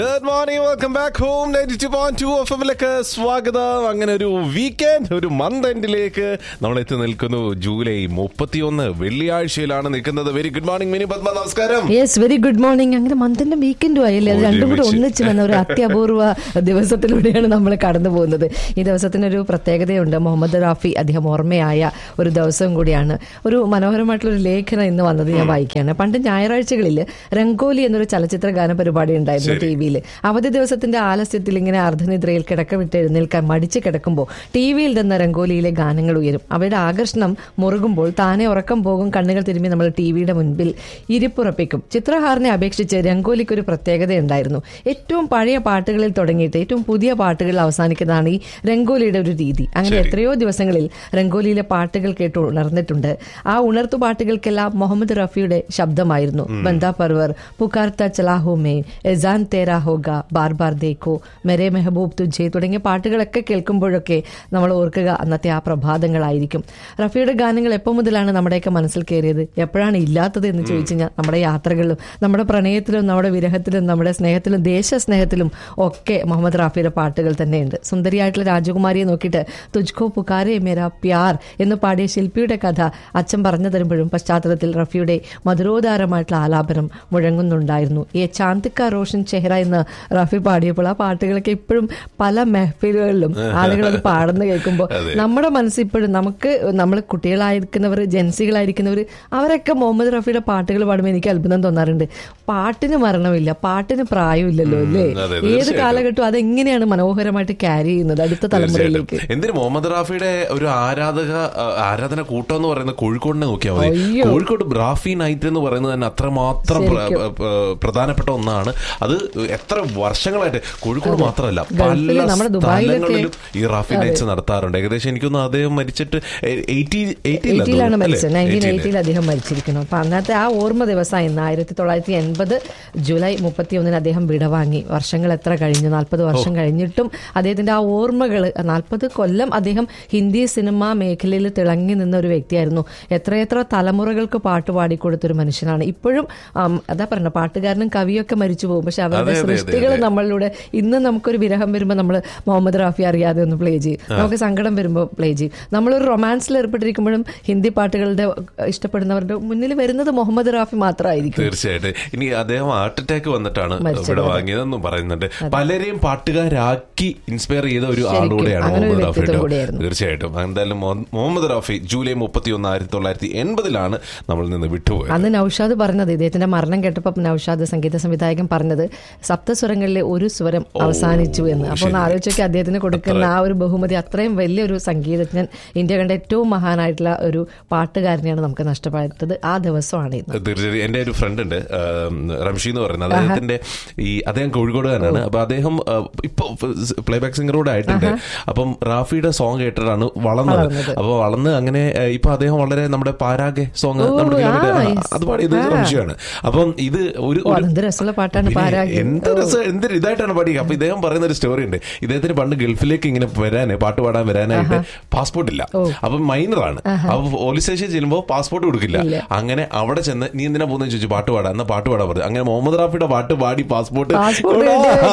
Good morning welcome back home ninety two point two FM എമ്മിലേക്ക് സ്വാഗതം അങ്ങനെ ഒരു വീക്കെൻഡ് ഒരു മന്ത് എൻഡിലേക്ക് നമ്മൾ എത്തി നിൽക്കുന്നു ജൂലൈ മുപ്പത്തിയൊന്ന് വെള്ളിയാഴ്ചയിലാണ് നിൽക്കുന്നത് very good morning Mini Padma നമസ്കാരം യെസ് വെരി ഗുഡ് മോർണിംഗ് അങ്ങനെ മന്തിന്റെ വീക്കെൻഡും ആയില്ലേ അത് രണ്ടും കൂടെ ഒരുമിച്ച്. ഒന്നിച്ച് വന്ന ഒരു അത്യപൂർവ ദിവസത്തിലൂടെയാണ് നമ്മൾ കടന്നു പോകുന്നത് ഈ ദിവസത്തിനൊരു പ്രത്യേകതയുണ്ട് മുഹമ്മദ് റാഫി അദ്ദേഹം ഓർമ്മയായ ഒരു ദിവസം കൂടിയാണ് ഒരു മനോഹരമായിട്ടുള്ള ഒരു ലേഖനം ഇന്ന് വന്നത് ഞാൻ വായിക്കുകയാണ് പണ്ട് ഞായറാഴ്ചകളിൽ രംഗോലി എന്നൊരു ചലച്ചിത്ര ഗാന പരിപാടി ഉണ്ടായിരുന്നു ടി വിയിൽ അവധി ദിവസത്തിന്റെ ആലസ്യത്തിൽ ഇങ്ങനെ അർദ്ധനിദ്രയിൽ കിടക്ക വിട്ട് എഴുന്നേൽക്കാൻ മടിച്ച് കിടക്കുമ്പോൾ ടി വിയിൽ നിന്ന് രംഗോലിയിലെ ഗാനങ്ങൾ ഉയരും അവയുടെ ആകർഷണം മുറുകുമ്പോൾ താനെ ഉറക്കം പോകും കണ്ണുകൾ തിരുമ്പി നമ്മൾ ടി വിയുടെ മുൻപിൽ ഇരിപ്പുറപ്പിക്കും ചിത്രഹാറിനെ അപേക്ഷിച്ച് രംഗോലിക്ക് ഒരു പ്രത്യേകത ഉണ്ടായിരുന്നു ഏറ്റവും പഴയ പാട്ടുകളിൽ തുടങ്ങിയിട്ട് ഏറ്റവും പുതിയ പാട്ടുകളിൽ അവസാനിക്കുന്നതാണ് ഈ രംഗോലിയുടെ ഒരു രീതി അങ്ങനെ എത്രയോ ദിവസങ്ങളിൽ രംഗോലിയിലെ പാട്ടുകൾ കേട്ട് ഉണർന്നിട്ടുണ്ട് ആ ഉണർത്തു പാട്ടുകൾക്കെല്ലാം മുഹമ്മദ് റഫിയുടെ ശബ്ദമായിരുന്നു ബന്ദാ പർവർ പുകാർത്ത ചലാഹോ മേ എസാൻ തേരാ ഹോഗ ബാർ ബാർ ദേക്കോ മെരെ മെഹബൂബ് തുജെ തുടങ്ങിയ പാട്ടുകളൊക്കെ കേൾക്കുമ്പോഴൊക്കെ നമ്മൾ ഓർക്കുക അന്നത്തെ ആ പ്രഭാതങ്ങളായിരിക്കും റഫിയുടെ ഗാനങ്ങൾ എപ്പോൾ മുതലാണ് നമ്മുടെയൊക്കെ മനസ്സിൽ കയറിയത് എപ്പോഴാണ് ഇല്ലാത്തത് എന്ന് ചോദിച്ചു കഴിഞ്ഞാൽ നമ്മുടെ യാത്രകളിലും നമ്മുടെ പ്രണയത്തിലും നമ്മുടെ വിരഹത്തിലും നമ്മുടെ സ്നേഹത്തിലും ദേശസ്നേഹത്തിലും ഒക്കെ മുഹമ്മദ് റാഫിയുടെ പാട്ടുകൾ തന്നെയുണ്ട് സുന്ദരിയായിട്ടുള്ള രാജകുമാരിയെ നോക്കിയിട്ട് തുജ്കോ പുകാരെ മേരാ പ്യാർ എന്ന് പാടിയ ശില്പിയുടെ കഥ അച്ഛൻ പറഞ്ഞു തരുമ്പോഴും പശ്ചാത്തലത്തിൽ റഫിയുടെ മധുരോദാരമായിട്ടുള്ള ആലാപനം മുഴങ്ങുന്നുണ്ടായിരുന്നു ഈ ചാന്തിക്ക റോഷൻ ചെഹ്റ എന്ന് റഫി പാടിയപ്പോൾ ആ പാട്ടുകളൊക്കെ ഇപ്പോഴും പല മെഹഫിലുകളിലും ആളുകൾ അത് പാടുന്ന കേൾക്കുമ്പോൾ നമ്മുടെ മനസ്സിൽ ഇപ്പോഴും നമുക്ക് നമ്മൾ കുട്ടികളായിരിക്കുന്നവർ ജൻസികളായിരിക്കുന്നവർ അവരൊക്കെ മുഹമ്മദ് റഫിയുടെ പാട്ടുകൾ പാടുമ്പോൾ എനിക്ക് അത്ഭുതം തോന്നാറുണ്ട് പാട്ടിന് മരണമില്ല പാട്ടിന് പ്രായമില്ലല്ലോ അല്ലേ അതെ, ഏത് തീർച്ചയായിട്ടും. കാലഘട്ടവും അതെങ്ങനെയാണ് മനോഹരമായിട്ട് ക്യാരി ചെയ്യുന്നത് അടുത്ത തലമുറയിലേക്ക് എന്തിന് മുഹമ്മദ് റാഫിയുടെ ഒരു ആരാധക ആ, ആരാധന കൂട്ടം എന്ന് പറയുന്നത് കോഴിക്കോടിനെ നോക്കിയാൽ മതി അയ്യോ. കോഴിക്കോട് റാഫി നൈറ്റ് എന്ന് പറയുന്നത് തന്നെ അത്രമാത്രം പ്ര- ശരിക്കും. പ്ര- പ്രധാനപ്പെട്ട ഒന്നാണ് അത് എത്ര വർഷങ്ങളായിട്ട് കോഴിക്കോട് മാത്രമല്ല പല ഗൾഫില് നമ്മുടെ ദുബായിലൊക്കെ- സ്ഥലങ്ങളിലും ഈ റാഫി നൈറ്റ്സ് നടത്താറുണ്ട് ഏകദേശം എനിക്കൊന്ന് അദ്ദേഹം മരിച്ചിട്ട് എയ്റ്റി എയ്റ്റിയിലാണ് മരിച്ചത് നയൻറ്റീൻ എയ്റ്റിയിൽ അദ്ദേഹം മരിച്ചിരിക്കുന്നു അപ്പൊ അന്നത്തെ ആ ഓർമ്മ ദിവസമായി ഇന്ന് ആയിരത്തി തൊള്ളായിരത്തി എൺപത് ജൂലൈ മുപ്പത്തി ഒന്നിന് അദ്ദേഹം വിടവാങ്ങി വർഷങ്ങൾ എത്ര കഴിഞ്ഞു നാൽപ്പത് വർഷം കഴിഞ്ഞിട്ടും അദ്ദേഹത്തിന്റെ ആ ഓർമ്മകൾ നാൽപ്പത് കൊല്ലം അദ്ദേഹം ഹിന്ദി സിനിമാ മേഖലയിൽ തിളങ്ങി നിന്ന ഒരു വ്യക്തിയായിരുന്നു എത്രയെത്ര തലമുറകൾക്ക് പാട്ട് പാടിക്കൊടുത്തൊരു മനുഷ്യനാണ് ഇപ്പോഴും ആം, അതാ പറഞ്ഞ പാട്ടുകാരനും കവിയൊക്കെ മരിച്ചു പോകും പക്ഷെ അവരുടെ അതെ, അതെ, അതെ, സൃഷ്ടികൾ നമ്മളിലൂടെ ഇന്ന് നമുക്കൊരു വിരഹം വരുമ്പോൾ നമ്മൾ മുഹമ്മദ് റാഫി അറിയാതെ ഒന്ന് പ്ലേ ചെയ്യും നമുക്ക് സങ്കടം വരുമ്പോൾ പ്ലേ ചെയ്യും നമ്മളൊരു റൊമാൻസിൽ ഏർപ്പെട്ടിരിക്കുമ്പോഴും ഹിന്ദി പാട്ടുകളുടെ അഹ് ഇഷ്ടപ്പെടുന്നവരുടെ മുന്നിൽ വരുന്നത് മുഹമ്മദ് റാഫി മാത്രമായിരിക്കും തീർച്ചയായിട്ടും ഇനി അദ്ദേഹം ഹാർട്ട് അറ്റാക്ക് വന്നിട്ടാണ് മരിച്ചത്. ഇവിടെ വാങ്ങിയതെന്നും പറയുന്നുണ്ട് പലരെയും പാട്ടുകാരാക്കി ഇൻസ്പയർ ചെയ്ത ഒരു ശരിക്കും. ആളുകൂടെയാണ് അങ്ങനെ ഒരു മുഹമ്മദ് റാഫി വ്യക്തിത്വം കേട്ടോ. കൂടിയായിരുന്നു. തീർച്ചയായിട്ടും എന്തായാലും മൊഹ- മുഹമ്മദ് റാഫി ജൂലൈ മുപ്പത്തി ഒന്ന് ആയിരത്തി തൊള്ളായിരത്തി എൺപതിലാണ് നമ്മൾ നിന്ന് വിട്ടുപോയത് അന്ന് നൌഷാദ് പറഞ്ഞത് ഇദ്ദേഹത്തിന്റെ മരണം കേട്ടപ്പോൾ നൌഷാദ് സംഗീത സംവിധായകൻ പറഞ്ഞത് സപ്തസ്വരങ്ങളിലെ ഒരു സ്വരം അവസാനിച്ചു എന്ന് അപ്പൊ ഒന്ന് ആലോചിച്ചൊക്കെ അദ്ദേഹത്തിന് കൊടുക്കുന്ന ആ ഒരു ബഹുമതി അത്രയും വലിയൊരു സംഗീതജ്ഞൻ ഇന്ത്യ കണ്ട ഏറ്റവും മഹാനായിട്ടുള്ള ഒരു പാട്ടുകാരനെയാണ് നമുക്ക് നഷ്ടപ്പെട്ടത് ആ ദിവസമാണ് ഇന്ന് തീർച്ചയായും എന്റെ ഒരു ഫ്രണ്ട് ഉണ്ട് ആം, റംഷി എന്ന് പറയുന്നത് അദ്ദേഹത്തിന്റെ ഈ അദ്ദേഹം കോഴിക്കോടുകാരനാണ് അപ്പൊ അദ്ദേഹം ആ, ഇപ്പൊ പ്ലേബാക്ക് സിംഗർ കൂടെ ആയിട്ടുണ്ട് അപ്പം റാഫിയുടെ സോങ് കേട്ടിട്ടാണ് വളർന്നത് വളർന്നത്. അപ്പൊ വളർന്ന് അങ്ങനെ ആ, ഇപ്പൊ അദ്ദേഹം വളരെ നമ്മുടെ പാരാഗെ സോങ് നമ്മുടെ ആ, കിലോമീറ്റർ ആ, yes. അത് പാടിയത് ആ. റംഷിയാണ് അപ്പം ഇത് ഒരു ഓ, ഒരു- അതെന്ത് രസമുള്ള പാട്ടാണ് പിന്നെ പാരാഗി. എന്ത് രസം എന്ത് ഇതായിട്ടാണ് പാടി അപ്പൊ ഇദ്ദേഹം പറയുന്ന ഒരു സ്റ്റോറി ഉണ്ട് ഇദ്ദേഹത്തിന് പണ്ട് ഗൾഫിലേക്ക് ഇങ്ങനെ വരാന് പാട്ട് പാടാൻ വരാനായിട്ട് പാസ്പോർട്ട് ഇല്ല അപ്പൊ മൈനറാണ് അപ്പൊ പോലീസ് സ്റ്റേഷനിൽ ചെല്ലുമ്പോൾ പാസ്പോർട്ട് കൊടുക്കില്ല ഇല്ല. അങ്ങനെ അവിടെ ചെന്ന് നീ എന്തിനാ പോകുന്ന ചോദിച്ചു പാട്ട് പാടാൻ എന്നാ പാട്ട് പാടാൻ പറഞ്ഞു അങ്ങനെ മുഹമ്മദ് റാഫിയുടെ പാട്ട് പാടി പാസ്പോർട്ട് പാസ്പോർട്ട്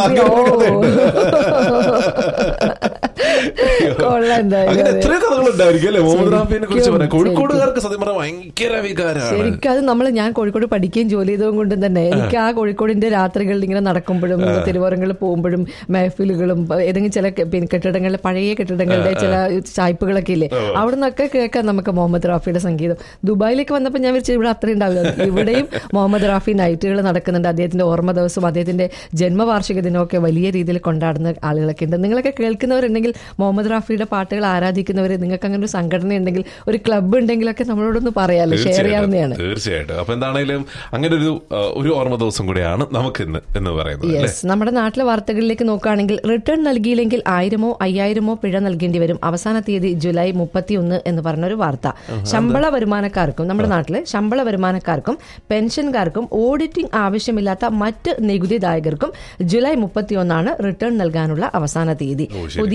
കൊള്ളാം എന്തായാലും അങ്ങനെ അതെ. എത്രയോ കഥകൾ ഉണ്ടായിരിക്കും അല്ലെ മുഹമ്മദ് റാഫിനെ കുറിച്ച് ശരിക്കും, പറയാം കോഴിക്കോടുകാർക്ക് സത്യം പറഞ്ഞാൽ ഭയങ്കര വികാരമാണ് ശരിക്കും അത് നമ്മൾ ഞാൻ കോഴിക്കോട് പഠിക്കുകയും ജോലി ചെയ്തതും കൊണ്ട് തന്നെ എനിക്ക് ആ കോഴിക്കോടിന്റെ രാത്രികളിൽ ഇങ്ങനെ നടക്കുമ്പോഴും തിരുവോരങ്ങളിൽ പോകുമ്പോഴും മഹഫിലുകളും ഏതെങ്കിലും ചില കെ- പിന്നെ കെട്ടിടങ്ങളിലെ പഴയ കെട്ടിടങ്ങളുടെ ചില ചായ്പുകളൊക്കെ ഇല്ലേ അവിടെ നിന്നൊക്കെ കേൾക്കാം നമുക്ക് മുഹമ്മദ് റാഫിയുടെ സംഗീതം ദുബായിലേക്ക് വന്നപ്പോൾ ഞാൻ വിളിച്ചു ഇവിടെ അത്രയും ഉണ്ടാവില്ല ഇവിടെയും മുഹമ്മദ് റാഫി നൈറ്റുകൾ നടക്കുന്നുണ്ട് അദ്ദേഹത്തിന്റെ ഓർമ്മ ദിവസം അദ്ദേഹത്തിന്റെ ജന്മവാർഷിക ദിനമൊക്കെ വലിയ രീതിയിൽ കൊണ്ടാടുന്ന ആളുകളൊക്കെ ഉണ്ട് നിങ്ങളൊക്കെ കേൾക്കുന്നവരുണ്ടെങ്കിൽ മുഹമ്മദ് റാഫിയുടെ പാട്ടുകൾ ആരാധിക്കുന്നവർ നിങ്ങൾക്ക് അങ്ങനെ ഒരു സംഘടന ഉണ്ടെങ്കിൽ ഒരു ക്ലബ്ബ് ഉണ്ടെങ്കിലൊക്കെ നമ്മളോടൊന്ന് പറയാമല്ലോ ഷെയർ തീർച്ചയായിട്ടും ചെയ്യാവുന്നതാണ് തീർച്ചയായിട്ടും അപ്പൊ എന്താണേലും അങ്ങനെ ഒരു ആ, ഒരു ഓർമ്മ ദിവസം കൂടിയാണ് നമുക്ക് ഇന്ന് എന്ന് പറയുന്നത് അല്ലേ യെസ് നമ്മുടെ നാട്ടിലെ വാർത്തകളിലേക്ക് നോക്കുകയാണെങ്കിൽ റിട്ടേൺ നൽകിയില്ലെങ്കിൽ ആയിരമോ അയ്യായിരമോ പിഴ നൽകേണ്ടി വരും അവസാന തീയതി ജൂലൈ മുപ്പത്തിയൊന്ന് എന്ന് പറഞ്ഞൊരു വാർത്ത ശമ്പള വരുമാനക്കാർക്കും നമ്മുടെ നാട്ടിലെ ശമ്പള വരുമാനക്കാർക്കും പെൻഷൻകാർക്കും ഓഡിറ്റിംഗ് ആവശ്യമില്ലാത്ത മറ്റ് നികുതിദായകർക്കും ജൂലൈ മുപ്പത്തിയൊന്നാണ് റിട്ടേൺ നൽകാനുള്ള അവസാന തീയതി പുതിയ ആദായ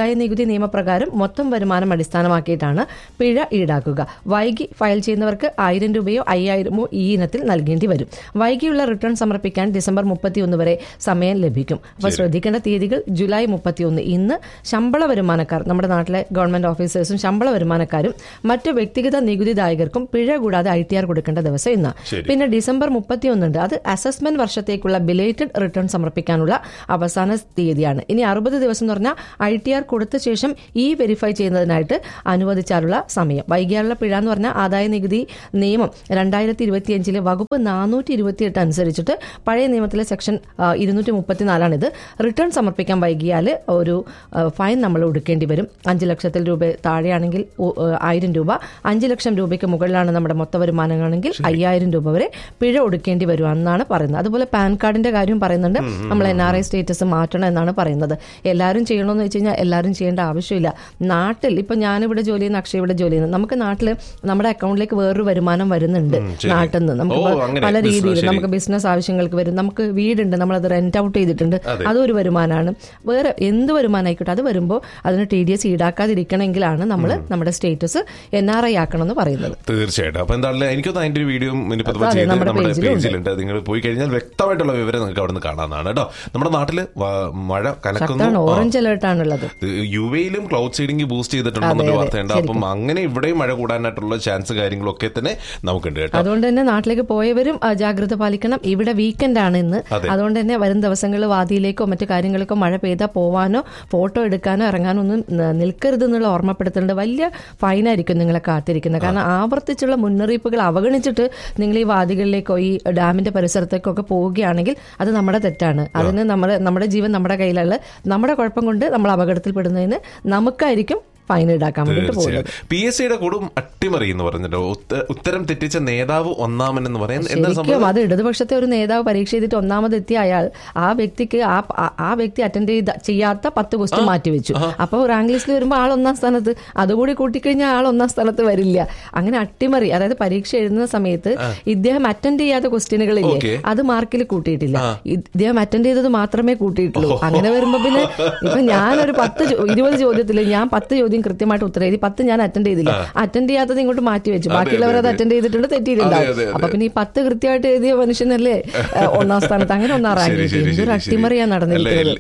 ആദായ നികുതി നിയമപ്രകാരം മൊത്തം വരുമാനം അടിസ്ഥാനമാക്കിയിട്ടാണ് പിഴ ഈടാക്കുക വൈകി ഫയൽ ചെയ്യുന്നവർക്ക് ആയിരം രൂപയോ അയ്യായിരമോ ഈ ഇനത്തിൽ നൽകേണ്ടി വരും വൈകിയുള്ള റിട്ടേൺ സമർപ്പിക്കാൻ ഡിസംബർ മുപ്പത്തിയൊന്ന് വരെ സമയം ലഭിക്കും അപ്പോൾ ശ്രദ്ധിക്കേണ്ട തീയതികൾ ജൂലൈ മുപ്പത്തിയൊന്ന് ഇന്ന് ശമ്പള വരുമാനക്കാർ നമ്മുടെ നാട്ടിലെ ഗവൺമെന്റ് ഓഫീസേഴ്സും ശമ്പള വരുമാനക്കാരും മറ്റ് വ്യക്തിഗത നികുതിദായകർക്കും പിഴ കൂടാതെ ഐ ടി ആർ കൊടുക്കേണ്ട ദിവസം ഇന്ന് ശരി. പിന്നെ ഡിസംബർ മുപ്പത്തിയൊന്നുണ്ട് അത് അസസ്മെന്റ് വർഷത്തേക്കുള്ള ബിലേറ്റഡ് റിട്ടേൺ സമർപ്പിക്കാനുള്ള അവസാന തീയതിയാണ് ഇനി അറുപത് ദിവസം എന്ന് പറഞ്ഞാൽ ഐ ടി ആർ കൊടുത്ത ശേഷം ഈ വെരിഫൈ ചെയ്യുന്നതിനായിട്ട് അനുവദിച്ചാലുള്ള സമയം വൈകിയുള്ള പിഴ എന്ന് പറഞ്ഞാൽ ആദായ നികുതി നിയമം രണ്ടായിരത്തി ഇരുപത്തിയഞ്ചിലെ വകുപ്പ് നാനൂറ്റി ഇരുപത്തിയെട്ട് അനുസരിച്ചിട്ട് പഴയ നിയമത്തിലെ സെക്ഷൻ ഇരുന്നൂറ്റി മുപ്പത്തിനാലാണിത് റിട്ടേൺ സമർപ്പിക്കാൻ വൈകിയാൽ ഒരു ആ, ഫൈൻ നമ്മൾ ഒടുക്കേണ്ടി വരും അഞ്ച് ലക്ഷത്തിൽ രൂപ താഴെയാണെങ്കിൽ ഒ- ആ, ആയിരം രൂപ അഞ്ച് ലക്ഷം രൂപയ്ക്ക് മുകളിലാണ് നമ്മുടെ മൊത്ത വരുമാനമാണെങ്കിൽ അയ്യായിരം രൂപ വരെ പിഴ ഒടുക്കേണ്ടി വരും എന്നാണ് പറയുന്നത് അതുപോലെ പാൻ കാർഡിന്റെ കാര്യം പറയുന്നുണ്ട് നമ്മൾ എൻ ആർ ഐ സ്റ്റേറ്റസ് മാറ്റണം എന്നാണ് പറയുന്നത് എല്ലാവരും ചെയ്യണമെന്ന് വെച്ച് കഴിഞ്ഞാൽ എല്ലാവരും ചെയ്യേണ്ട ആവശ്യമില്ല നാട്ടിൽ ഇപ്പൊ ഞാനിവിടെ ജോലി ചെയ്യുന്ന അക്ഷയ ഇവിടെ ജോലി ചെയ്യുന്നത് നമുക്ക് നാട്ടിൽ നമ്മുടെ അക്കൗണ്ടിലേക്ക് വേറൊരു വരുമാനം വരുന്നുണ്ട് ശരി. നാട്ടിൽ നിന്ന് നമുക്ക് ഓ, ഇപ്പൊ അങ്ങനെ. പല Business, രീതിയിൽ ശരി. നമുക്ക് ബിസിനസ് ആവശ്യങ്ങൾക്ക് വരും നമുക്ക് വീടുണ്ട് നമ്മളത് റെന്റ് ഔട്ട് ചെയ്തിട്ടുണ്ട് അതൊരു വരുമാനമാണ് വേറെ എന്ത് വരുമാനം ആയിക്കോട്ടെ അത് വരുമ്പോൾ അതിന് ടി ഡി എസ് ഈടാക്കാതിരിക്കണമെങ്കിലാണ് നമ്മൾ നമ്മുടെ സ്റ്റേറ്റസ് എൻ ആർ ഐ ആക്കണം എന്ന് പറയുന്നത് തീർച്ചയായിട്ടും അപ്പൊ എന്തായാലും എനിക്കൊന്ന് അതിന്റെ ഒരു വീഡിയോ മുനിപ്പത് അതെ, ചെയ്ത് നമ്മുടെ നമ്മുടെ പേജിലുണ്ട്. പേജിലുണ്ട് നിങ്ങൾ പോയി കഴിഞ്ഞാൽ വ്യക്തമായിട്ടുള്ള വിവരം നിങ്ങൾക്ക് അവിടെ നിന്ന് കാണാവുന്നതാണ് കേട്ടോ നമ്മുടെ നാട്ടില് വ- മഴ കനക്കുന്നു ശക്തമാണ് ആ. ഓറഞ്ച് അലേർട്ട് ആണുള്ളത് യു എയിലും ക്ലൗഡ് സീഡിംഗ് ബൂസ്റ്റ് ചെയ്തിട്ടുണ്ടെന്നൊരു അതെ, വാർത്തയുണ്ട് ശരിക്കും. അപ്പം അങ്ങനെ ഇവിടെയും മഴ കൂടാനായിട്ടുള്ള ചാൻസ് കാര്യങ്ങളൊക്കെ തന്നെ നമുക്കുണ്ട് കേട്ടോ അതുകൊണ്ട് തന്നെ നാട്ടിലേക്ക് പോയവരും ആ, ജാഗ്രത പാലിക്കണം ഇവിടെ വീക്കെൻഡ് ആണ് ഇന്ന് അതെ. അതുകൊണ്ട് തന്നെ വരും ദിവസങ്ങളിൽ വാദിയിലേക്കോ മറ്റു കാര്യങ്ങൾക്കോ മഴ പെയ്താൽ പോവാനോ ഫോട്ടോ എടുക്കാനോ ഇറങ്ങാനോ ഒന്നും ന- നിൽക്കരുതെന്നുള്ള ഓർമ്മപ്പെടുത്തേണ്ട വലിയ ഫൈനായിരിക്കും നിങ്ങളെ കാത്തിരിക്കുന്നത് കാരണം ആവർത്തിച്ചുള്ള മുന്നറിയിപ്പുകൾ അവഗണിച്ചിട്ട് നിങ്ങൾ ഈ വാദികളിലേക്കോ ഈ ഡാമിന്റെ പരിസരത്തേക്കോ ഒക്കെ പോവുകയാണെങ്കിൽ അത് നമ്മുടെ തെറ്റാണ് അതിന് നമ്മുടെ നമ്മുടെ ജീവൻ നമ്മുടെ കയ്യിലുള്ള നമ്മുടെ കുഴപ്പം കൊണ്ട് നമ്മൾ അപകടത്തിൽപ്പെടുന്നതിന് നമുക്കായിരിക്കും ഫൈൻ ഈടാക്കാൻ വേണ്ടിയിട്ട് പോകുന്നത് പി എസ് സിയുടെ കൂടും അട്ടിമറി എന്ന് പറഞ്ഞിട്ട് ഉത്ത- ഉത്തരം തെറ്റിച്ച നേതാവ് ഒന്നാമൻ എന്ന് പറയുന്നത് എന്താ ശരിക്കും സംഭവം അത് ഇടതുപക്ഷത്തെ ഒരു നേതാവ് പരീക്ഷ ചെയ്തിട്ട് ഒന്നാമതെത്തിയ അയാൾ ആ വ്യക്തിക്ക് ആ ആ- ആ വ്യക്തി അറ്റൻഡ് ചെയ്ത ചെയ്യാത്ത പത്ത് ക്വസ്റ്റ്യൻ മാറ്റിവെച്ചു അപ്പോൾ റാങ്ക് ലിസ്റ്റിൽ വരുമ്പോൾ ആൾ ഒന്നാം സ്ഥാനത്ത് അതുകൂടി കൂട്ടിക്കഴിഞ്ഞാൽ ആൾ ഒന്നാം സ്ഥാനത്ത് വരില്ല അങ്ങനെ അട്ടിമറി അതായത് പരീക്ഷ എഴുതുന്ന സമയത്ത് ഇദ്ദേഹം അറ്റൻഡ് ചെയ്യാത്ത ക്വസ്റ്റ്യനുകളില്ലേ Okay. അത് മാർക്കിൽ കൂട്ടിയിട്ടില്ല ഇദ്ദേഹം അറ്റൻഡ് ചെയ്തത് മാത്രമേ കൂട്ടിയിട്ടുള്ളൂ അങ്ങനെ വരുമ്പോ പിന്നെ ഇപ്പൊ ഞാനൊരു പത്ത് ചോ- ഇരുപത് ചോദ്യത്തിൽ ഞാൻ പത്ത് ചോദ്യം കൃത്യമായിട്ട് ഉത്തരം എഴുതി പത്ത് ഞാൻ അറ്റൻഡ് ചെയ്തില്ല അറ്റൻഡ് ചെയ്യാത്തത് ഇങ്ങോട്ട് മാറ്റി വെച്ചു അതെ, ബാക്കിയുള്ളവർ അത് അതെ. അറ്റൻഡ് ചെയ്തിട്ടുണ്ട് അതെ, തെറ്റിയിട്ടുണ്ടാവും അതെ, അപ്പൊ പിന്നെ ഈ പത്ത് കൃത്യമായിട്ട് എഴുതിയ മനുഷ്യനല്ലേ ഏഹ്, ഒന്നാം സ്ഥാനത്ത് അങ്ങനെ ഒന്നാം റാങ്ക് ശരി, കിട്ടി ശരി, എന്തൊരു ശരി, ശരി. അട്ടിമറിയാ അല്ല, നടന്നിരിക്കുന്നത്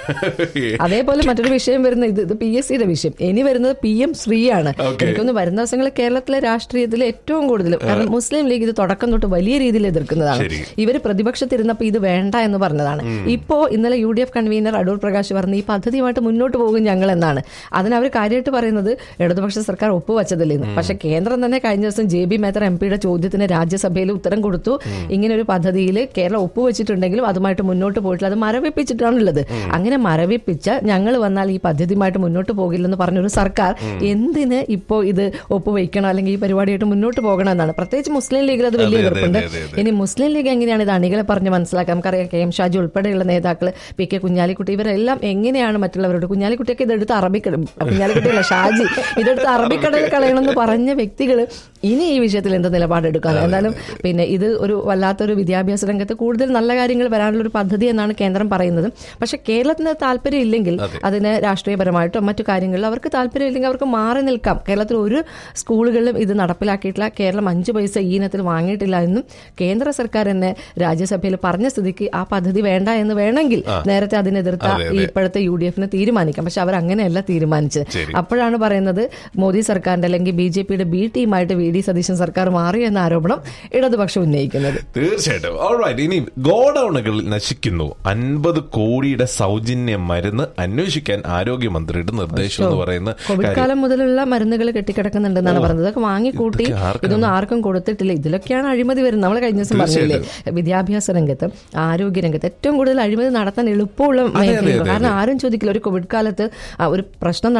എൽ- ഏ- അതേപോലെ മറ്റൊരു വിഷയം വരുന്ന ഇത് ഇത് പി എസ് സിയുടെ വിഷയം ഇനി വരുന്നത് പി എം ശ്രീയാണ് Okay. എനിക്കൊന്ന് വരുന്ന ദിവസങ്ങളിൽ കേരളത്തിലെ രാഷ്ട്രീയത്തിൽ ഏറ്റവും കൂടുതൽ കാരണം മുസ്ലിം ലീഗ് ഇത് തുടക്കം തൊട്ട് വലിയ രീതിയിൽ എതിർക്കുന്നതാണ് ശരി. ഇവര് പ്രതിപക്ഷത്തിരുന്നപ്പോൾ ഇത് വേണ്ട എന്ന് പറഞ്ഞതാണ് ഇപ്പോ ഇന്നലെ U D F convener Adoor Prakash പറഞ്ഞു ഈ പദ്ധതിയുമായിട്ട് മുന്നോട്ട് പോകും ഞങ്ങൾ എന്നാണ് അതിന് അവർ കാര്യമായിട്ട് പറയുന്നത് ഇടതുപക്ഷ സർക്കാർ ഒപ്പുവച്ചതില്ലെന്ന് പക്ഷെ കേന്ദ്രം തന്നെ കഴിഞ്ഞ ദിവസം ജെ ബി മേത്തർ എം പിയുടെ ചോദ്യത്തിന് രാജ്യസഭയിൽ ഉത്തരം കൊടുത്തു ഇങ്ങനെ ഒരു പദ്ധതിയിൽ കേരളം ഒപ്പുവെച്ചിട്ടുണ്ടെങ്കിലും അതുമായിട്ട് മുന്നോട്ട് പോയിട്ടില്ല അത് മരവിപ്പിച്ചിട്ടാണുള്ളത് അങ്ങനെ മരവിപ്പിച്ച ഞങ്ങൾ വന്നാൽ ഈ പദ്ധതിയുമായിട്ട് മുന്നോട്ട് പോകില്ലെന്ന് പറഞ്ഞൊരു സർക്കാർ എന്തിന് ഇപ്പോ ഇത് ഒപ്പുവെക്കണം അല്ലെങ്കിൽ ഈ പരിപാടിയായിട്ട് മുന്നോട്ട് പോകണം എന്നാണ് പ്രത്യേകിച്ച് മുസ്ലിം ലീഗിൽ അത് വലിയ അതെ, അതെ, എതിർപ്പുണ്ട് അതെ, അതെ. ഇനി മുസ്ലിം ലീഗ് എങ്ങനെയാണ് ഇത് അണികളെ പറഞ്ഞ് മനസ്സിലാക്കാം നമുക്കറിയാം കെ എം ഷാജി ഉൾപ്പെടെയുള്ള നേതാക്കൾ പി കെ കുഞ്ഞാലിക്കുട്ടി ഇവരെല്ലാം എങ്ങനെയാണ് മറ്റുള്ളവരോട് കുഞ്ഞാലിക്കുട്ടിയൊക്കെ ഇതെടുത്ത് അറബിക്കടൽ കുഞ്ഞാലിക്കുട്ടിയല്ല ഷാജി ഇതെടുത്ത് അറബിക്കടൽ കളയണമെന്ന് പറഞ്ഞ വ്യക്തികൾ ഇനി ഈ വിഷയത്തിൽ എന്ത് നിലപാടെടുക്കാൻ എന്തായാലും പിന്നെ ഇത് ഒരു വല്ലാത്തൊരു വിദ്യാഭ്യാസ രംഗത്ത് കൂടുതൽ നല്ല കാര്യങ്ങൾ വരാനുള്ള ഒരു പദ്ധതി എന്നാണ് കേന്ദ്രം പറയുന്നത് പക്ഷെ കേരളത്തിന് താല്പര്യം ഇല്ലെങ്കിൽ അതിന് രാഷ്ട്രീയപരമായിട്ടോ മറ്റു കാര്യങ്ങളിലും അവർക്ക് താല്പര്യം ഇല്ലെങ്കിൽ അവർക്ക് മാറി നിൽക്കാം കേരളത്തിൽ ഒരു സ്കൂളുകളിലും ഇത് നടപ്പിലാക്കിയിട്ടില്ല കേരളം അഞ്ച് പൈസ ഈ ഇനത്തിൽ വാങ്ങിയിട്ടില്ല എന്നും കേന്ദ്ര സർക്കാർ തന്നെ രാജ്യസഭയിൽ പറഞ്ഞ സ്ഥിതിക്ക് ആ പദ്ധതി വേണ്ട എന്ന് വേണമെങ്കിൽ നേരത്തെ അതിനെതിർത്ത അതെ, ഈ ഇപ്പോഴത്തെ യു ഡി എഫിന് തീരുമാനിക്കാം പക്ഷെ അവർ അങ്ങനെയല്ല തീരുമാനിച്ചത് ശരി. അപ്പോഴാണ് പറയുന്നത് മോദി സർക്കാരിന്റെ അല്ലെങ്കിൽ ബി ജെ പിയുടെ ബി ടീമായിട്ട് വി ഡി സതീശൻ സർക്കാർ മാറി എന്ന ആരോപണം ഇടതുപക്ഷം ഉന്നയിക്കുന്നത് തീർച്ചയായിട്ടും ഓൾറൈറ്റ് ഇനി ഗോഡൌണുകൾ നശിക്കുന്നു അൻപത് കോടിയുടെ സൗജന്യ മരുന്ന് അന്വേഷിക്കാൻ ആരോഗ്യമന്ത്രിയുടെ നിർദ്ദേശം എന്ന് പറയുന്ന കോവിഡ് കാര്യം കാലം മുതലുള്ള മരുന്നുകൾ കെട്ടിക്കിടക്കുന്നുണ്ടെന്നാണ് പറഞ്ഞത് ഇതൊക്കെ വാങ്ങിക്കൂട്ടി ഇതൊക്കെ ആർക്കാണ്? ഇതൊന്നും ആർക്കും കൊടുത്തിട്ടില്ല ഇതിലൊക്കെയാണ് അഴിമതി വരുന്നത് നമ്മൾ കഴിഞ്ഞ ദിവസം പറഞ്ഞില്ലേ വിദ്യാഭ്യാസ രംഗത്ത് ആരോഗ്യ രംഗത്ത് ഏറ്റവും കൂടുതൽ അഴിമതി നടത്താൻ എളുപ്പമുള്ള മേഖലയാണ് കാരണം ആരും ചോദിക്കില്ല ഒരു കോവിഡ് കാലത്ത് ആ, ഒരു പ്രശ്നം നടക്കുമ്പോൾ പെട്ടെന്ന്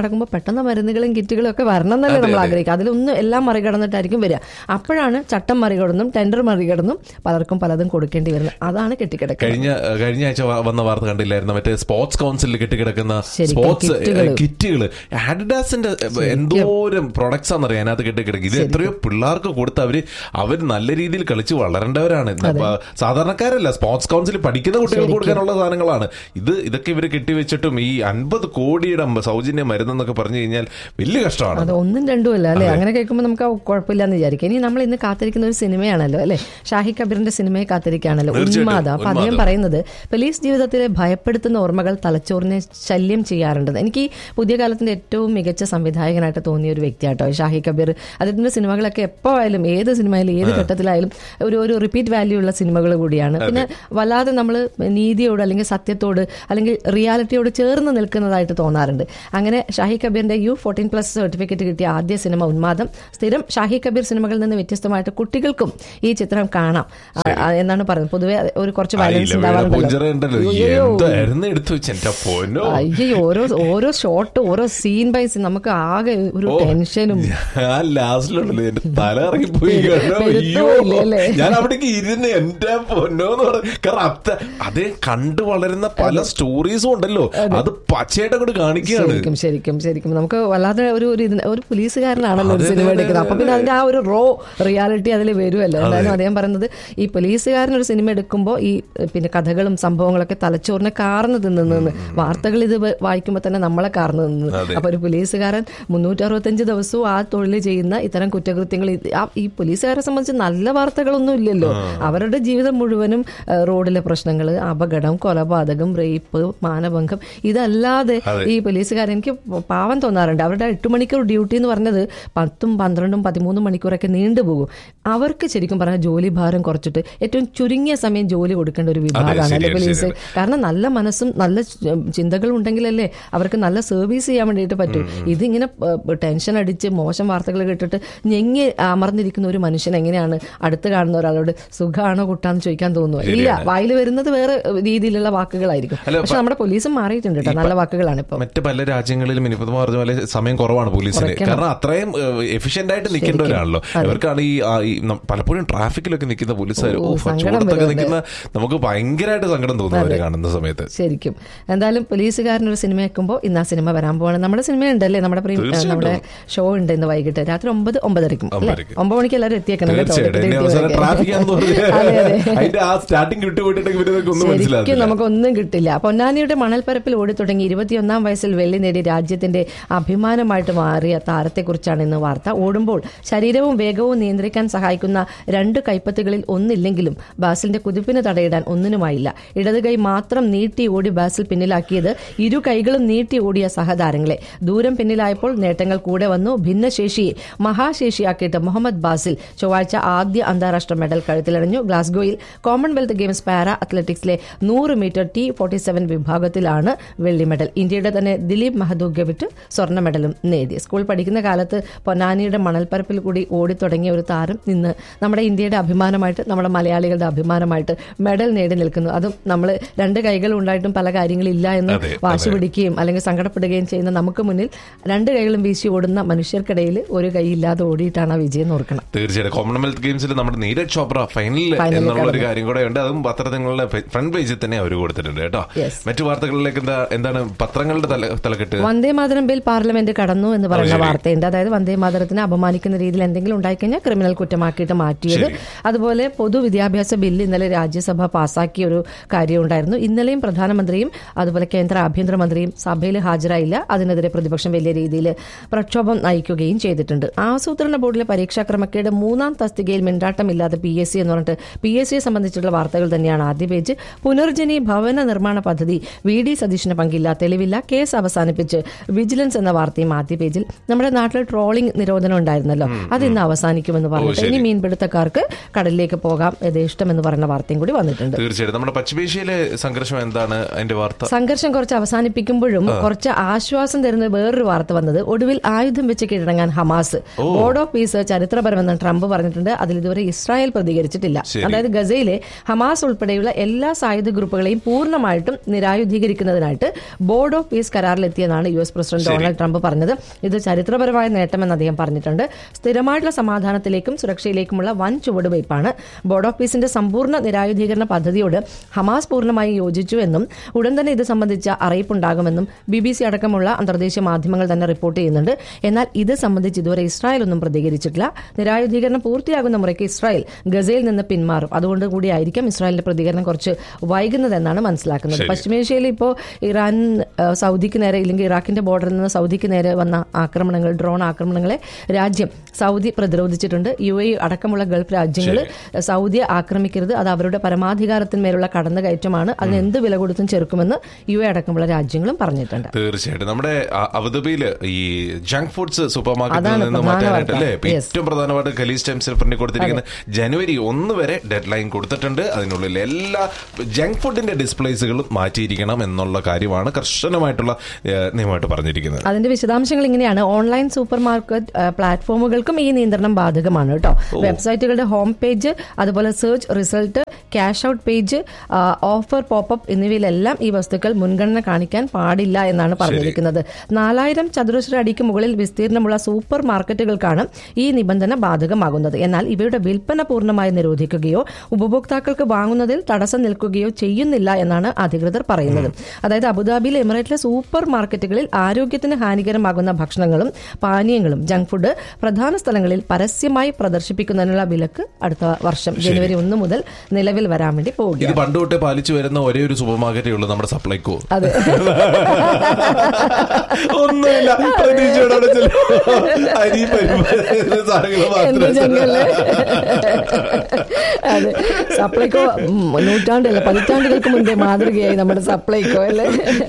പൊട്ടുന്ന മരുന്നുകളും കിറ്റുകളും ഒക്കെ വരണം എന്നല്ലേ നമ്മൾ ആഗ്രഹിക്കുക അതിലൊന്നും എല്ലാം മറികടന്നിട്ടായിരിക്കും വരിക അപ്പോഴാണ് ചട്ടം മറികടന്നും ടെൻഡർ മറികടന്നും പലർക്കും പലതും കൊടുക്കേണ്ടി വരുന്നത് അതാണ് കെട്ടിക്കിടക്കുന്നത് കഴിഞ്ഞ കഴിഞ്ഞ ആഴ്ച വ- വന്ന വാർത്ത കണ്ടില്ലായിരുന്നു മറ്റേ സ്പോർട്സ് കൗൺസിലിൽ കെട്ടിക്കിടക്കുന്ന ശരിക്കും സ്പോർട്സ് കിറ്റുകള്. കിറ്റുകൾ ആഡിഡാസിന്റെ എന്തോരം പ്രൊഡക്ട്സ് ആണെന്നറിയാം അതിനകത്ത് കെട്ടിക്കിടക്കുക ഇത് എത്രയോ പിള്ളേർക്ക് കൊടുത്ത് അവര് അവർ നല്ല രീതിയിൽ കളിച്ച് വളരേണ്ടവരാണ് അപ്പൊ സാധാരണക്കാരല്ല സ്പോർട്സ് കൗൺസിൽ പഠിക്കുന്ന കുട്ടികൾക്ക് കൊടുക്കാനുള്ള സാധനങ്ങളാണ് ഇത് ഇതൊക്കെ ഇവര് കെട്ടിവെച്ചിട്ടും ഈ അൻപത് കോടിയുടെ സൗജന്യ മരുന്നെന്നൊക്കെ പറഞ്ഞു കഴിഞ്ഞാൽ വലിയ കഷ്ടമാണ് അത് ഒന്നും രണ്ടും അല്ല അല്ലെ അങ്ങനെ കേൾക്കുമ്പോൾ നമുക്ക് ആ കുഴപ്പമില്ലെന്ന് വിചാരിക്കും ഇനി നമ്മൾ ഇന്ന് കാത്തിരിക്കുന്ന ഒരു സിനിമയാണല്ലോ അല്ലെ ഷാഹി കബീറിന്റെ സിനിമയെ കാത്തിരിക്കുകയാണല്ലോ തീർച്ചയായിട്ടും. ഉന്മാദ അപ്പൊ അദ്ദേഹം ഉന്മാദം. പറയുന്നത് പോലീസ് ജീവിതത്തിലെ ഭയപ്പെടുത്തുന്ന ഓർമ്മകൾ തലച്ചോറിനെ ശല്യം ചെയ്യാറുണ്ടെന്ന് എനിക്ക് ഈ പുതിയ കാലത്തിന്റെ ഏറ്റവും മികച്ച സംവിധായകനായിട്ട് തോന്നിയ ഒരു വ്യക്തിയാട്ടോ ഈ ഷാഹി കബീർ അദ്ദേഹത്തിന്റെ സിനിമകളൊക്കെ എപ്പോ ആയാലും ഏത് സിനിമയിലും ഏത് ഘട്ടത്തിലായാലും ഒരു ഒരു റിപ്പീറ്റ് വാല്യൂ ഉള്ള സിനിമകൾ കൂടിയാണ് പിന്നെ വല്ലാതെ നമ്മൾ നീതിയോട് അല്ലെങ്കിൽ സത്യത്തോട് അല്ലെങ്കിൽ റിയാലിറ്റിയോട് ചേർന്ന് നിൽക്കുന്നതായിട്ട് തോന്നാറുണ്ട് അങ്ങനെ ഷാഹി കബീറിന്റെ യു ഫോർട്ടീൻ പ്ലസ് സർട്ടിഫിക്കറ്റ് കിട്ടിയ ആദ്യ സിനിമ ഉന്മാദം സ്ഥിരം ഷാഹി കബീർ സിനിമകളിൽ നിന്ന് വ്യത്യസ്തമായിട്ട് കുട്ടികൾക്കും ഈ ചിത്രം കാണാം ആ, ആ, എന്നാണ് പറയുന്നത് പൊതുവെ അത് ഒരു കുറച്ച് വയലൻസ് പുഞ്ചറ ഉണ്ടല്ലോ അയ്യോ. എന്തായിരുന്നു എടുത്തു വെച്ച് എന്റെ പൊന്നോ അയ്യോ ഓരോ ഓരോ ഷോട്ട് ഓരോ സീൻ ബൈ സീൻ നമുക്ക് ആകെ ഒരു ടെൻഷനും ഞാൻ ലാസ്റ്റിലുണ്ടല്ലോ എന്റെ തല ഇറങ്ങിപ്പോയി കാരണം പെരുത്തോ അയ്യോ ഇല്ലേ, അല്ലേ? ഞാൻ അവിടേക്ക് ഇരുന്ന് എന്റെ പൊന്നോന്ന് പറഞ്ഞു കാരണം അത്ത അതേ കണ്ടു വളരുന്ന പല സ്റ്റോറീസും ഉണ്ടല്ലോ അത് പച്ചയായിട്ട് അങ്ങോട്ട് കാണിക്കുകയാണ് ശരിക്കും ശരിക്കും ശരിക്കും നമുക്ക് വല്ലാതെ ഒരു ഒരു ഇതിന് ഒരു പോലീസുകാരനാണല്ലോ ഒരു അതെ, സിനിമ അതെ, എടുക്കുന്നത് അപ്പൊ അതെ, പിന്നെ അതിന്റെ ആ ഒരു റോ റിയാലിറ്റി അതിൽ വരുമല്ലോ എന്തായാലും അദ്ദേഹം പറയുന്നത് ഈ പോലീസുകാരൻ ഒരു സിനിമ എടുക്കുമ്പോൾ ഈ ഏഹ്, പിന്നെ കഥകളും സംഭവങ്ങളൊക്കെ തലച്ചോറിനെ കാർന്ന് തിന്നുന്നു വാർത്തകൾ ഇത് വ- വായിക്കുമ്പോൾ തന്നെ നമ്മളെ കാർന്ന് തിന്നുന്നു അതെ. അപ്പൊ ഒരു പോലീസുകാരൻ മുന്നൂറ്റി അറുപത്തഞ്ച് ദിവസവും ആ തൊഴിൽ ചെയ്യുന്ന ഇത്തരം കുറ്റകൃത്യങ്ങൾ ഇത് ആ- ഈ പോലീസുകാരെ സംബന്ധിച്ച് നല്ല വാർത്തകളൊന്നും ഇല്ലല്ലോ അവരുടെ ജീവിതം മുഴുവനും ഏഹ്, റോഡിലെ പ്രശ്നങ്ങൾ അപകടം കൊലപാതകം റേപ്പ് മാനഭംഗം ഇതല്ലാതെ അതെ. ഈ പോലീസുകാർ എനിക്ക് പാവം തോന്നാറുണ്ട് അവരുടെ എട്ട് മണിക്കൂർ ഡ്യൂട്ടി എന്ന് പറഞ്ഞത് പത്തും പന്ത്രണ്ടും പതിമൂന്നും മണിക്കൂറൊക്കെ നീണ്ടുപോകും അവർക്ക് ശരിക്കും പറഞ്ഞാൽ ജോലി ഭാരം കുറച്ചിട്ട് ഏറ്റവും ചുരുങ്ങിയ സമയം ജോലി കൊടുക്കേണ്ട ഒരു വിഭാഗമാണ് അല്ലെ ശരിയാണ്, പോലീസ് ശരിയാണ്. കാരണം നല്ല മനസ്സും നല്ല ചി- ചിന്തകളും ഉണ്ടെങ്കിലല്ലേ അവർക്ക് നല്ല സർവീസ് ചെയ്യാൻ വേണ്ടിയിട്ട് പറ്റും ഇതിങ്ങനെ ഏഹ്, ടെൻഷൻ അടിച്ച് മോശം വാർത്തകൾ കേട്ടിട്ട് ഞെങ്ങി അമർന്നിരിക്കുന്ന ഒരു മനുഷ്യൻ എങ്ങനെയാണ് അടുത്ത് കാണുന്ന ഒരാളോട് സുഖമാണോ കുട്ടാന്ന് ചോദിക്കാൻ തോന്നുന്നു ഇല്ല ശരിയാണ്. വായിൽ വരുന്നത് വേറെ രീതിയിലുള്ള വാക്കുകളായിരിക്കും അല്ല, പക്ഷെ നമ്മുടെ പോലീസും മാറിയിട്ടുണ്ട് കേട്ടോ നല്ല വാക്കുകളാണ് ഇപ്പൊ മറ്റ് പല രാജ്യങ്ങളിലും ഇനിയിപ്പോ പറഞ്ഞ പോലെ സമയം കുറവാണ് പോലീസിന് കുറയ്ക്കണം. കാരണം അത്രയും എഫിഷ്യന്റ് ആയിട്ട് നിൽക്കേണ്ടവരാണല്ലോ ഇവർക്കാണ് ഈ ആ, ഈ നം- പലപ്പോഴും ട്രാഫിക്കിലൊക്കെ നിൽക്കുന്ന പോലീസുകാർ ഓ, ഓ സങ്കടം ചൂടത്തൊക്കെ വരുന്നുണ്ട്. നിൽക്കുന്ന നമുക്ക് ഭയങ്കരമായിട്ട് സങ്കടം തോന്നും അവരെ കാണുന്ന സമയത്ത് ശരിക്കും എന്തായാലും പോലീസുകാരനൊരു സിനിമ വെക്കുമ്പോൾ ഇന്ന് ആ സിനിമ വരാൻ പോവാണ് നമ്മുടെ സിനിമ ഉണ്ടല്ലേ നമ്മുടെ പ്രീ- തീർച്ചയായിട്ടും. നമ്മുടെ ഷോ ഉണ്ട് ഇന്ന് വൈകിട്ട് രാത്രി ഒമ്പത് ഒമ്പതരയ്ക്കും അല്ലേ ഒമ്പതരയ്ക്ക്. ഒമ്പത് മണിക്ക് എല്ലാവരും എത്തിയേക്കണം കേട്ടോ തീർച്ചയായിട്ടും ടിക്കറ്റ് എന്നെ അവസാനം കിട്ടിയവരൊക്കെ. ട്രാഫിക് ആണെന്ന് അതെ, അതെ. പറഞ്ഞ് അതിന്റെ ആ സ്റ്റാർട്ടിങ് വിട്ടുപോയിട്ടുണ്ടെങ്കിൽ ഇവരൊക്കെ ഒന്നും ശരിക്കും മനസ്സിലാവില്ല നമുക്കൊന്നും കിട്ടില്ല പൊന്നാനിയുടെ മണൽപ്പരപ്പിൽ ഓടിത്തുടങ്ങി ഇരുപത്തിയൊന്നാം വയസ്സിൽ വെള്ളി നേടി രാജ്യത്തിന്റെ അഭിമാനമായിട്ട് മാറിയ താരത്തെക്കുറിച്ചാണ് ഇന്ന് വാർത്ത ഓടുമ്പോൾ ശരീരവും വേഗവും നിയന്ത്രിക്കാൻ സഹായിക്കുന്ന രണ്ട് കൈപ്പത്തികളിൽ ഒന്നില്ലെങ്കിലും ബാസിലിന്റെ കുതിപ്പിന് തടയിടാൻ ഒന്നിനുമായില്ല ഇടത് കൈ മാത്രം നീട്ടി ഓടി ബാസിൽ പിന്നിലാക്കിയത് ഇരു കൈകളും നീട്ടി ഓടിയ സഹതാരങ്ങളെ ദൂരം പിന്നിലായപ്പോൾ നേട്ടങ്ങൾ കൂടെ വന്നു ഭിന്നശേഷിയെ മഹാശേഷിയാക്കിയിട്ട് മുഹമ്മദ് ബാസിൽ ചൊവ്വാഴ്ച ആദ്യ അന്താരാഷ്ട്ര മെഡൽ കഴുത്തിലണിഞ്ഞു ഗ്ലാസ്ഗോയിൽ കോമൺവെൽത്ത് ഗെയിംസ് പാരാ അത്ലറ്റിക്സിലെ നൂറ് മീറ്റർ ടി ഫോർട്ടി സെവൻ വിഭാഗത്തിലാണ് വെള്ളി മെഡൽ ഇന്ത്യയുടെ തന്നെ ദിലീപ് മഹദൂഗവിറ്റ് സ്വർണ്ണ മെഡലും നേടി സ്കൂൾ പഠിക്കുന്ന കാലത്ത് പൊന്നാനിയുടെ മണൽപ്പരപ്പിൽ കൂടി ഓടിത്തുടങ്ങിയ ഒരു താരം ഇന്ന് നമ്മുടെ ഇന്ത്യയുടെ അഭിമാനമായിട്ട് നമ്മുടെ മലയാളികളുടെ അഭിമാനമായിട്ട് മെഡൽ നേടി നിൽക്കുന്നു അതും നമ്മൾ രണ്ട് കൈകൾ ഉണ്ടായിട്ടും പല കാര്യങ്ങളില്ല എന്ന് അതെ, വാശി അതെ. പിടിക്കുകയും അല്ലെങ്കിൽ സങ്കടപ്പെടുകയും ചെയ്യുന്ന നമുക്ക് മുന്നിൽ രണ്ട് കൈകളും വീശി ഓടുന്ന മനുഷ്യർക്കിടയിൽ ഒരു കൈ ഇല്ലാതെ ഓടിയിട്ടാണ് ആ വിജയം ഓർക്കണം തീർച്ചയായിട്ടും കോമൺവെൽത്ത് ഗെയിംസിൽ നമ്മുടെ നീരജ് ചോപ്ര ഫൈനലിൽ ഫൈനലിൽ എന്നുള്ള ഒരു കടന്നു. കാര്യം കൂടെ ഉണ്ട് അതും പത്രങ്ങളുടെ ഫ്രണ്ട് പേജിൽ തന്നെ അവർ കൊടുത്തിട്ടുണ്ട് കേട്ടോ Yes. മറ്റു വാർത്തകളിലേക്ക് എന്താ എന്താണ് പത്രങ്ങളുടെ തല തലക്കെട്ട് വന്ദേ മാതരം ബിൽ പാർലമെന്റ് കടന്നു എന്ന് പറയുന്ന ശരി. വാർത്തയുണ്ട് അതായത് വന്ദേ മാതരത്തിനെ അപമാനിക്കുന്ന രീതിയിൽ എന്തെങ്കിലും ഉണ്ടായിക്കഴിഞ്ഞാൽ ക്രിമിനൽ കുറ്റമാക്കിയിട്ട് മാറ്റിയത് ശരി. അതുപോലെ പൊതുവിദ്യാഭ്യാസ ബില്ല് ഇന്നലെ രാജ്യസഭ പാസാക്കിയ ഒരു കാര്യം ഉണ്ടായിരുന്നു ഇന്നലെയും പ്രധാനമന്ത്രിയും അതുപോലെ കേന്ദ്ര ആഭ്യന്തരമന്ത്രിയും സഭയിൽ ഹാജരായില്ല അതിനെതിരെ പ്രതിപക്ഷം വലിയ രീതിയിൽ പ്രക്ഷോഭം നയിക്കുകയും ചെയ്തിട്ടുണ്ട് ആസൂത്രണ ബോർഡിലെ പരീക്ഷാ ക്രമക്കേട് മൂന്നാം തസ്തികയിൽ മിണ്ടാട്ടമില്ലാതെ പി എസ് സി എന്ന് പറഞ്ഞിട്ട് പി എസ് സിയെ സംബന്ധിച്ചുള്ള വാർത്തകൾ തന്നെയാണ് ആദ്യ പേജ് പുനർജനി ഭവന നിർമ്മാണ പദ്ധതി വി ഡി സതീഷിന് പങ്കില്ല തെളിവില്ല കേസ് അവസാനിപ്പിച്ച് വിജിലൻസ് എന്ന വാർത്തയും ആദ്യ പേജിൽ നമ്മുടെ നാട്ടിൽ ട്രോളിംഗ് നിരോധനം ഉണ്ടായിരുന്നല്ലോ അത് ഇന്ന് അവസാനിക്കുമെന്ന് പറഞ്ഞിട്ട് ശരി. ഇനി മീൻപിടുത്തക്കാർക്ക് കടലിലേക്ക് പോകാം യഥേഷ്ടം എന്ന് പറയുന്ന വാർത്തയും കൂടി വന്നിട്ടുണ്ട് തീർച്ചയായിട്ടും നമ്മുടെ പശ്ചിമേഷ്യയിലെ സംഘർഷം എന്താണ് അതിന്റെ വാർത്ത സംഘർഷം കുറച്ച് അവസാനിപ്പിക്കുമ്പോഴും കുറച്ച് ആശ്വാസം തരുന്ന വേറൊരു വാർത്ത വന്നത് ഒടുവിൽ ആയുധം വെച്ച് കീഴടങ്ങാൻ ഹമാസ് ബോർഡ് ഓഫ് പീസ് ചരിത്രപരമെന്ന് ട്രംപ് പറഞ്ഞിട്ടുണ്ട് അതിൽ ഇതുവരെ ഇസ്രായേൽ പ്രതികരിച്ചിട്ടില്ല ശരി. അതായത് ഗസയിലെ ഹമാസ് ഉൾപ്പെടെയുള്ള എല്ലാ സായുധ ഗ്രൂപ്പുകളെയും പൂർണ്ണമായിട്ടും നിരായുധീകരിക്കുന്നതിനായിട്ട് ബോർഡ് ഓഫ് പീസ് കരാറിലെത്തിയെന്നാണ് യു എസ് പ്രസിഡന്റ് ശരി. ഡൊണാൾഡ് ട്രംപ് പറഞ്ഞത് ഇത് ചരിത്രപരമായ നേട്ടമെന്ന് അദ്ദേഹം പറഞ്ഞിട്ടുണ്ട് സ്ഥിരമായിട്ടുള്ള സമാധാനത്തിലേക്കും സുരക്ഷയിലേക്കുമുള്ള വൻ ചുവടുവയ്പ്പാണ് ബോർഡ് ഓഫ് പീസിന്റെ സമ്പൂർണ്ണ നിരായുധീകരണ പദ്ധതിയോട് ഹമാസ് പൂർണ്ണമായി യോജിച്ചു എന്നും ഉടൻ തന്നെ ഇത് സംബന്ധിച്ച അറിയിപ്പുണ്ടാകുമെന്നും ബി ബി സി അടക്കമുള്ള അന്തർദേശീയ മാധ്യമങ്ങൾ തന്നെ റിപ്പോർട്ട് ചെയ്യുന്നുണ്ട് എന്നാൽ ഇത് സംബന്ധിച്ച് ഇതുവരെ ഇസ്രായേൽ ഒന്നും പ്രതികരിച്ചിട്ടില്ല നിരായുധീകരണം പൂർത്തിയാകുന്ന മുറയ്ക്ക് ഇസ്രായേൽ ഗസയിൽ നിന്ന് പിന്മാറും അതുകൊണ്ട് കൂടിയായിരിക്കും ഇസ്രായേലിന്റെ പ്രതികരണം കുറച്ച് വൈകുന്നതെന്നാണ് മനസ്സിലാക്കുന്നത് പശ്ചിമേഷ്യയിൽ ഇപ്പോൾ ഇറാൻ ആ, സൗദിക്ക് നേരെ ഇല്ലെങ്കിൽ ഇറാഖിന്റെ ബോർഡറിൽ നിന്ന് സൗദിക്ക് നേരെ വന്ന ആക്രമണങ്ങൾ ഡ്രോൺ ആക്രമണങ്ങളെ രാജ്യം സൗദി പ്രതിരോധിച്ചിട്ടുണ്ട് യു എ അടക്കമുള്ള ഗൾഫ് രാജ്യങ്ങൾ സൗദിയെ ആക്രമിക്കരുത് അത് അവരുടെ പരമാധികാരത്തിന്മേലുള്ള കടന്നുകയറ്റമാണ് അതിന് എന്ത് വില കൊടുത്തും ചെറുക്കുമെന്ന് യു എ അടക്കമുള്ള രാജ്യങ്ങളും പറഞ്ഞിട്ടുണ്ട് തീർച്ചയായിട്ടും നമ്മുടെ അ- അബുദാബിയില് ഈ ജങ്ക് ഫുഡ്സ് സൂപ്പർ മാർക്കറ്റിൽ അതാണ് നിന്ന് പ്രധാന മാറ്റാനായിട്ട് അല്ലേ വാർത്ത. ഇപ്പൊ Yes. ഏറ്റവും പ്രധാനമായിട്ട് ഖലീസ് ടൈംസിൽ പ്രിന്റ് കൊടുത്തിരിക്കുന്ന ജനുവരി ഒന്ന് വരെ ഡെഡ് ലൈൻ കൊടുത്തിട്ടുണ്ട് അതിനുള്ളിൽ എല്ലാ ജങ്ക് ഫുഡിന്റെ ഡിസ്പ്ലേസുകളും മാറ്റിയിരിക്കണം എന്നുള്ള കാര്യമാണ് കർശനമായിട്ടുള്ള ഏഹ്, നിയമമായിട്ട് പറഞ്ഞിരിക്കുന്നത് അതിന്റെ വിശദാംശങ്ങൾ ഇങ്ങനെയാണ് ഓൺലൈൻ സൂപ്പർ മാർക്കറ്റ് ആ, പ്ലാറ്റ്ഫോമുകൾക്കും ഈ നിയന്ത്രണം ബാധകമാണ് കേട്ടോ വെബ്സൈറ്റുകളുടെ ഹോം പേജ് അതുപോലെ search result cash out page ആ, ഓഫർ പോപ്പപ്പ് എന്നിവയിലെല്ലാം ഈ വസ്തുക്കൾ മുൻഗണന കാണിക്കാൻ പാടില്ല എന്നാണ് പറഞ്ഞിരിക്കുന്നത് നാലായിരം ചതുരശ്ര അടിക്ക് മുകളിൽ വിസ്തീർണമുള്ള സൂപ്പർ മാർക്കറ്റുകൾക്കാണ് ഈ നിബന്ധന ബാധകമാകുന്നത് എന്നാൽ ഇവയുടെ വിൽപ്പന പൂർണ്ണമായി നിരോധിക്കുകയോ ഉപഭോക്താക്കൾക്ക് വാങ്ങുന്നതിൽ തടസ്സം നിൽക്കുകയോ ചെയ്യുന്നില്ല എന്നാണ് അധികൃതർ പറയുന്നത് അതായത് അബുദാബിയിൽ എമിറേറ്റിലെ സൂപ്പർ മാർക്കറ്റുകളിൽ ആരോഗ്യത്തിന് ഹാനികരമാകുന്ന ഭക്ഷണങ്ങളും പാനീയങ്ങളും ജങ്ക് ഫുഡ് പ്രധാന സ്ഥലങ്ങളിൽ പരസ്യമായി പ്രദർശിപ്പിക്കുന്നതിനുള്ള വിലക്ക് അടുത്ത വർഷം ജനുവരി ഒന്ന് മുതൽ നിലവിൽ വരാൻ വേണ്ടി ഇത് പോവുകയാണ് പണ്ട് തൊട്ടേ പാലിച്ചു വരുന്ന ഒരേ ഒരു സൂപ്പർ മാർക്കറ്റേ ഉള്ളൂ നമ്മുടെ സപ്ലൈക്കോ അതെ ഒന്നുമില്ല പ്രതീക്ഷയോടെ അവിടെ ചെല്ലും. അരി പരിപ്പ് സാധനങ്ങൾ എന്ത് മാത്രം ജംഗല്ലേ അതെ സപ്ലൈക്കോ ഉം, നൂറ്റാണ്ടല്ല പതിറ്റാണ്ടുകൾക്ക് മുമ്പേ മാതൃകയായി നമ്മുടെ സപ്ലൈക്കോ അല്ലേ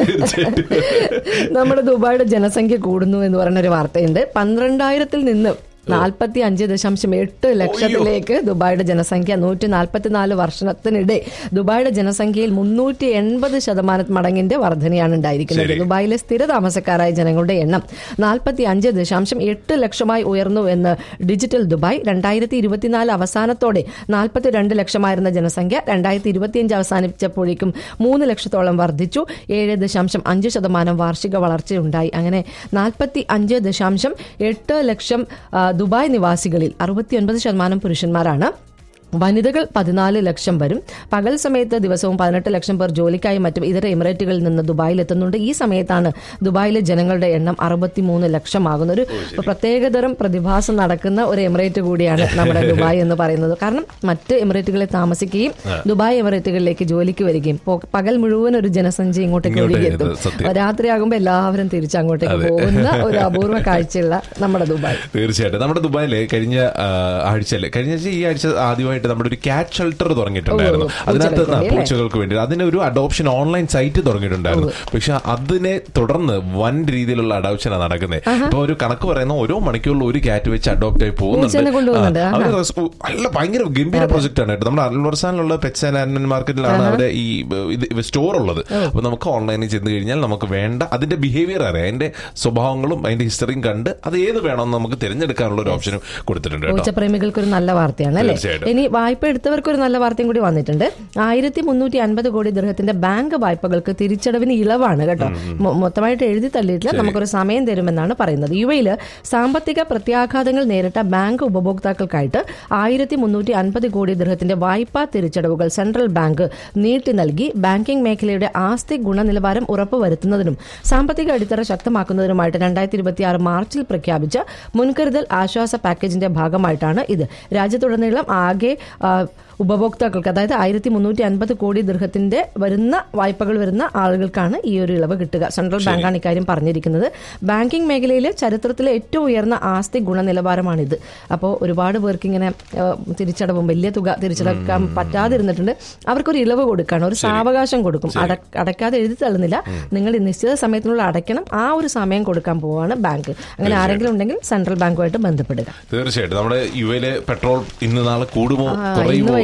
നമ്മുടെ ദുബായിയുടെ ജനസംഖ്യ കൂടുന്നു എന്ന് പറയുന്ന ഒരു വാർത്തയുണ്ട് പന്ത്രണ്ടായിരത്തിൽ നിന്ന് നാൽപ്പത്തി അഞ്ച് ദശാംശം എട്ട് ലക്ഷത്തിലേക്ക് ദുബായിയുടെ ജനസംഖ്യ നൂറ്റി നാൽപ്പത്തിനാല് വർഷത്തിനിടെ ദുബായിയുടെ ജനസംഖ്യയിൽ മുന്നൂറ്റി എൺപത് ശതമാനം മടങ്ങിന്റെ വർധനയാണ് ഉണ്ടായിരിക്കുന്നത് ശരി. ദുബായിലെ സ്ഥിര താമസക്കാരായ ജനങ്ങളുടെ എണ്ണം നാൽപ്പത്തി അഞ്ച് ദശാംശം എട്ട് ലക്ഷമായി ഉയർന്നു എന്ന് ഡിജിറ്റൽ ദുബായ് രണ്ടായിരത്തി ഇരുപത്തിനാല് അവസാനത്തോടെ നാൽപ്പത്തിരണ്ട് ലക്ഷമായിരുന്ന ജനസംഖ്യ രണ്ടായിരത്തി ഇരുപത്തിയഞ്ച് അവസാനിച്ചപ്പോഴേക്കും മൂന്ന് ലക്ഷത്തോളം വർദ്ധിച്ചു ഏഴ് ദശാംശം അഞ്ച് ശതമാനം വാർഷിക വളർച്ചയുണ്ടായി അങ്ങനെ നാൽപ്പത്തി അഞ്ച് ദശാംശം എട്ട് ലക്ഷം ആ, ദുബായ് നിവാസികളിൽ അറുപത്തിയൊൻപത് ശതമാനം പുരുഷന്മാരാണ് വനിതകൾ പതിനാല് ലക്ഷം വരും പകൽ സമയത്ത് ദിവസവും പതിനെട്ട് ലക്ഷം പേർ ജോലിക്കായി മറ്റും ഇതര എമിറേറ്റുകളിൽ നിന്ന് ദുബായിൽ എത്തുന്നുണ്ട് ഈ സമയത്താണ് ദുബായിലെ ജനങ്ങളുടെ എണ്ണം അറുപത്തിമൂന്ന് ലക്ഷമാകുന്ന ഒരു പ്രത്യേകതരം പ്രതിഭാസം നടക്കുന്ന ഒരു എമിറേറ്റ് കൂടിയാണ് നമ്മുടെ ദുബായ് എന്ന് പറയുന്നത് കാരണം മറ്റ് എമിറേറ്റുകളിൽ താമസിക്കുകയും ദുബായ് എമിറേറ്റുകളിലേക്ക് ജോലിക്ക് വരികയും പോ- പകൽ മുഴുവൻ ഒരു ജനസഞ്ചി ഇങ്ങോട്ടേക്ക് ഇങ്ങോട്ട് ഒഴുകിയെത്തും ഇത് സത്യം. രാത്രിയാകുമ്പോൾ എല്ലാവരും തിരിച്ചങ്ങോട്ടേക്ക് പോകുന്ന ഒരു അപൂർവ കാഴ്ചയുള്ള നമ്മുടെ ദുബായ് തീർച്ചയായിട്ടും നമ്മുടെ ദുബായില് കഴിഞ്ഞ ആ, ആഴ്ചയില് കഴിഞ്ഞ ആഴ്ച ഈ ആഴ്ച ആദ്യമായിട്ട് നമ്മുടെ ഒരു ക്യാറ്റ് ഷെൽട്ടർ തുടങ്ങിയിട്ടുണ്ടായിരുന്നു ഓ, അതിനകത്ത് പൂച്ചകൾക്ക് വേണ്ടി അല്ലേ? പൂച്ചകൾക്ക് വേണ്ടി അതിന് ഒരു അഡോപ്ഷൻ ഓൺലൈൻ സൈറ്റ് തുടങ്ങിയിട്ടുണ്ടായിരുന്നു പക്ഷെ അതിനെ തുടർന്ന് വൻ രീതിയിലുള്ള അഡോപ്ഷനാണ് നടക്കുന്നത് ഇപ്പൊ ഒരു കണക്ക് പറയുന്ന ഓരോ മണിക്കൂറിൽ ഒരു ക്യാറ്റ് വെച്ച് അഡോപ്റ്റ് ആയി പൂച്ചേനെ കൊണ്ടുപോകുന്നുണ്ട്. ആ, അവര് റെസ്- അല്ല ഭയങ്കര ഗംഭീര പ്രൊജക്ട് ആണ് കേട്ടോ നമ്മുടെ അൽവർസാനിലുള്ള പെറ്റ്സ് ആൻഡ് ആനിമൽ മാർക്കറ്റിലാണ് അവിടെ ഈ ഇത് സ്റ്റോർ ഉള്ളത് അപ്പൊ നമുക്ക് ഓൺലൈനിൽ ചെന്ന് കഴിഞ്ഞാൽ നമുക്ക് വേണ്ട അതിന്റെ ബിഹേവിയർ അറിയാം അതിന്റെ സ്വഭാവങ്ങളും അതിന്റെ ഹിസ്റ്ററിയും കണ്ട് അത് ഏത് വേണമെന്ന് നമുക്ക് തിരഞ്ഞെടുക്കാനുള്ള ഒരു ഓപ്ഷനും കൊടുത്തിട്ടുണ്ട് കേട്ടോ പൂച്ചപ്രേമികൾക്ക് ഒരു നല്ല വാർത്തയാണ് അല്ലേ തീർച്ചയായിട്ടും. ഇനി വായ്പ എടുത്തവർക്ക് ഒരു നല്ല വാർത്തയും കൂടി വന്നിട്ടുണ്ട് ആയിരത്തി മുന്നൂറ്റി അൻപത് കോടി ദൃഹത്തിന്റെ ബാങ്ക് വായ്പകൾക്ക് തിരിച്ചടവിന് ഇളവാണ് കേട്ടോ മൊ- മൊത്തമായിട്ട് എഴുതി തള്ളിയിട്ടില്ല നമുക്കൊരു സമയം തരുമെന്നാണ് പറയുന്നത് യു എയിൽ സാമ്പത്തിക പ്രത്യാഘാതങ്ങൾ നേരിട്ട ബാങ്ക് ഉപഭോക്താക്കൾക്കായിട്ട് ആയിരത്തി മുന്നൂറ്റി അൻപത് കോടി ദൃഹത്തിന്റെ വായ്പാ തിരിച്ചടവുകൾ സെൻട്രൽ ബാങ്ക് നീട്ടി നൽകി ബാങ്കിംഗ് മേഖലയുടെ ആസ്തി ഗുണനിലവാരം ഉറപ്പുവരുത്തുന്നതിനും സാമ്പത്തിക അടിത്തറ ശക്തമാക്കുന്നതിനുമായിട്ട് രണ്ടായിരത്തി ഇരുപത്തി ആറ് മാർച്ചിൽ പ്രഖ്യാപിച്ച മുൻകരുതൽ ആശ്വാസ പാക്കേജിന്റെ ഭാഗമായിട്ടാണ് ഇത് രാജ്യത്തുടനീളം ആകെ ആ, ഉപഭോക്താക്കൾക്ക് അതായത് ആയിരത്തി മുന്നൂറ്റി അൻപത് കോടി ദൃഹത്തിന്റെ വരുന്ന വായ്പകൾ വരുന്ന ആളുകൾക്കാണ് ഈ ഒരു ഇളവ് കിട്ടുക സെൻട്രൽ ബാങ്കാണ് ഇക്കാര്യം പറഞ്ഞിരിക്കുന്നത് ബാങ്കിംഗ് മേഖലയിലെ ചരിത്രത്തിലെ ഏറ്റവും ഉയർന്ന ആസ്തി ഗുണനിലവാരമാണിത് അപ്പോൾ ഒരുപാട് പേർക്ക് ഇങ്ങനെ ആ, തിരിച്ചടവും വലിയ തുക തിരിച്ചടക്കാൻ പറ്റാതിരുന്നിട്ടുണ്ട് അവർക്കൊരു ഇളവ് കൊടുക്കുകയാണ് ഒരു സാവകാശം കൊടുക്കും അട- അടയ്ക്കാതെ എഴുതി തള്ളുന്നില്ല നിങ്ങൾ ഈ നിശ്ചിത സമയത്തിനുള്ള അടയ്ക്കണം ആ ഒരു സമയം കൊടുക്കാൻ പോവാണ് ബാങ്ക് അങ്ങനെ ആരെങ്കിലും ഉണ്ടെങ്കിൽ സെൻട്രൽ ബാങ്കുമായിട്ട് ബന്ധപ്പെടുക തീർച്ചയായിട്ടും നമ്മുടെ യു എയിലെ പെട്രോൾ ഇന്ന് നാളെ കൂടുമോ ആ, കുറയുമോ ഇന്ന്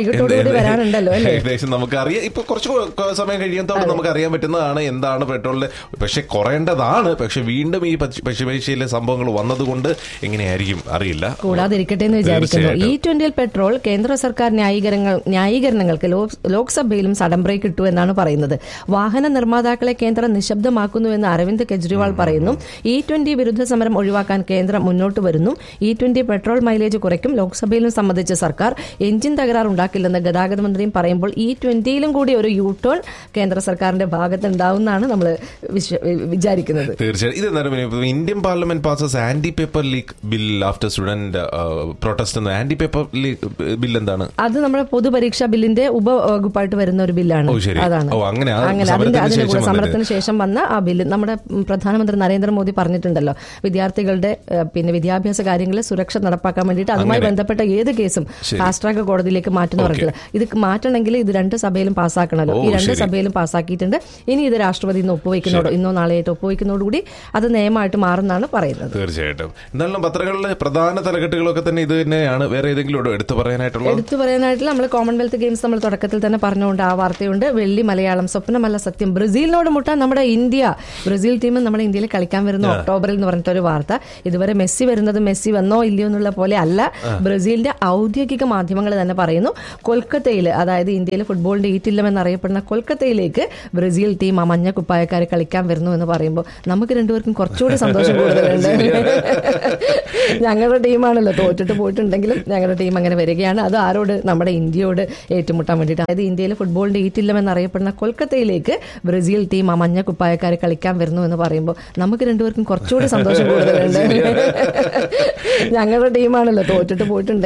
വൈകിട്ടോടുകൂടി എന്ത് വരാനുണ്ടല്ലോ അല്ലേ ഏകദേശം നമുക്ക് അറിയാം ഇപ്പൊ കുറച്ച് കൊ- സമയം കഴിയുന്നതോടെ നമുക്ക് അറിയാൻ പറ്റുന്നതാണ് എന്താണ് പെട്രോളിന്റെ പക്ഷെ കുറയേണ്ടതാണ് പക്ഷെ വീണ്ടും ഈ പശ്ചി- പശ്ചിമേഷ്യയിലെ സംഭവങ്ങൾ വന്നതുകൊണ്ട് എങ്ങനെയായിരിക്കും അറിയില്ല കൂടാതിരിക്കട്ടെ എന്ന് വിചാരിക്കുന്നു ഇ തീർച്ചയായിട്ടും. ട്വന്റിയിൽ പെട്രോൾ കേന്ദ്ര സർക്കാർ ന്യായീകരണങ്ങൾ ന്യായീകരണങ്ങൾക്ക് ലോ- ലോക്സഭയിലും സഡൻ ബ്രേക്ക് ഇട്ടു എന്നാണ് പറയുന്നത് വാഹന നിർമ്മാതാക്കളെ കേന്ദ്രം നിശബ്ദമാക്കുന്നുവെന്ന് അരവിന്ദ് കെജ്രിവാൾ പറയുന്നു ഇ ട്വന്റി വിരുദ്ധ സമരം ഒഴിവാക്കാൻ കേന്ദ്രം മുന്നോട്ട് വരുന്നു ഇ ട്വന്റി പെട്രോൾ മൈലേജ് കുറയ്ക്കും ലോക്സഭയിലും സംബന്ധിച്ച സർക്കാർ എഞ്ചിൻ തകരാർ ഉണ്ടാക്കില്ലെന്ന് ഗതാഗത മന്ത്രിയും പറയുമ്പോൾ ഇ ട്വന്റിയിലും കൂടി ഒരു യു ടേൺ കേന്ദ്ര സർക്കാരിന്റെ ഭാഗത്ത് ഉണ്ടാവുമെന്നാണ് നമ്മൾ വിചാരിക്കുന്നത് തീർച്ചയായും ഇത് എന്തായാലും ഇപ്പൊ Indian parliament passes anti paper leak bill after student protest എന്ന ആന്റി പേപ്പർ ലീക്ക് ബിൽ എന്താണ് അത് നമ്മുടെ പൊതുപരീക്ഷാ ബില്ലിന്റെ ഉപവകുപ്പായിട്ട് വരുന്ന ഒരു ബില്ലാണ് ഓ, ശരി. അതാണ് ഓ, അങ്ങനെ. ആ അങ്ങനെ സമരത്തിന് അതിന്റെ അതിന്റെ ശേഷം കൂടെ വന്നത്. സമരത്തിന് ശേഷം വന്ന ആ ബില്ല് നമ്മുടെ ഉം, പ്രധാനമന്ത്രി നരേന്ദ്രമോദി പറഞ്ഞിട്ടുണ്ടല്ലോ വിദ്യാർത്ഥികളുടെ ഏഹ്, പിന്നെ വിദ്യാഭ്യാസ കാര്യങ്ങളിൽ സുരക്ഷ നടപ്പാക്കാൻ വേണ്ടിയിട്ട് അതുമായി അങ്ങനെ. ബന്ധപ്പെട്ട ഏത് കേസും ശരി. ഫാസ്റ്റ് ട്രാക്ക് കോടതിയിലേക്ക് മാറ്റുന്ന ഓക്കേ. പറഞ്ഞിട്ടുള്ളത് ഇത് മാറ്റണമെങ്കിൽ ഇത് രണ്ട് സഭയിലും പാസ്സാക്കണമല്ലോ ഓ, ഈ രണ്ട് ശരി. സഭയിലും പാസ്സാക്കിയിട്ടുണ്ട് ഇനി ഇത് രാഷ്ട്രപതി ഇന്ന് ഒപ്പുവെക്കുന്നതോട് ഇന്നോ നാളെയായിട്ട് ഒപ്പുവെക്കുന്നതോടുകൂടി അത് നിയമമായിട്ട് മാറുന്നാണ് പറയുന്നത് തീർച്ചയായിട്ടും എന്നാലും പത്രങ്ങളിലെ പ്രധാന തലക്കെട്ടുകളൊക്കെ തന്നെ ഇത് തന്നെയാണ് വേറെ ഏതെങ്കിലും ഉണ്ടോ എടുത്തു പറയാനായിട്ടുള്ളത് എടുത്തു പറയാനായിട്ട് നമ്മൾ കോമൺവെൽത്ത് ഗെയിംസ് നമ്മൾ തുടക്കത്തിൽ തന്നെ പറഞ്ഞുകൊണ്ട് ആ വാർത്തയുണ്ട് വെള്ളി മലയാളം സ്വപ്നമല്ല സത്യം ബ്രസീലിനോട് മുട്ടാൻ നമ്മുടെ ഇന്ത്യ ബ്രസീൽ ടീം നമ്മുടെ ഇന്ത്യയിൽ കളിക്കാൻ വരുന്ന ഒക്ടോബറിൽ എന്ന് പറഞ്ഞിട്ടൊരു വാർത്ത ഇതുവരെ മെസ്സി വരുന്നത് മെസ്സി വന്നോ ഇല്ലയോ എന്നുള്ള പോലെ അല്ല ബ്രസീലിന്റെ ഔദ്യോഗിക മാധ്യമങ്ങൾ തന്നെ പറയുന്നു കൊൽക്കത്തയിൽ അതായത് ഇന്ത്യയിൽ ഫുട്ബോളിന്റെ ഈറ്റില്ലം അറിയപ്പെടുന്ന കൊൽക്കത്തയിലേക്ക് ബ്രസീൽ ടീം ആ മഞ്ഞ കുപ്പായക്കാർ കളിക്കാൻ വരുന്നു എന്ന് പറയുമ്പോൾ നമുക്ക് രണ്ടുപേർക്കും കുറച്ചുകൂടി സന്തോഷം കൂടുതലുണ്ട് ഞങ്ങളുടെ ടീമാണല്ലോ തോറ്റിട്ട് പോയിട്ടുണ്ടെങ്കിലും ഞങ്ങളുടെ ടീം അങ്ങനെ വരികയാണ് അത് ആരോട് നമ്മുടെ ഇന്ത്യയോട് ഏറ്റുമുട്ടാൻ വേണ്ടിയിട്ട് അതായത് ഇന്ത്യയിൽ ഫുട്ബോളിന്റെ ഈറ്റില്ലം എന്നറിയപ്പെടുന്ന കൊൽക്കത്തയിലേക്ക് ബ്രസീൽ ടീം ആ മഞ്ഞ കുപ്പായക്കാർ കളിക്കാൻ വരുന്നു എന്ന് പറയുമ്പോൾ നമുക്ക് രണ്ടുപേർക്കും കുറച്ചുകൂടി സന്തോഷം കൂടുതലുണ്ട് ഞങ്ങളുടെ ടീമാണല്ലോ തോറ്റിട്ട് പോയിട്ടുണ്ട്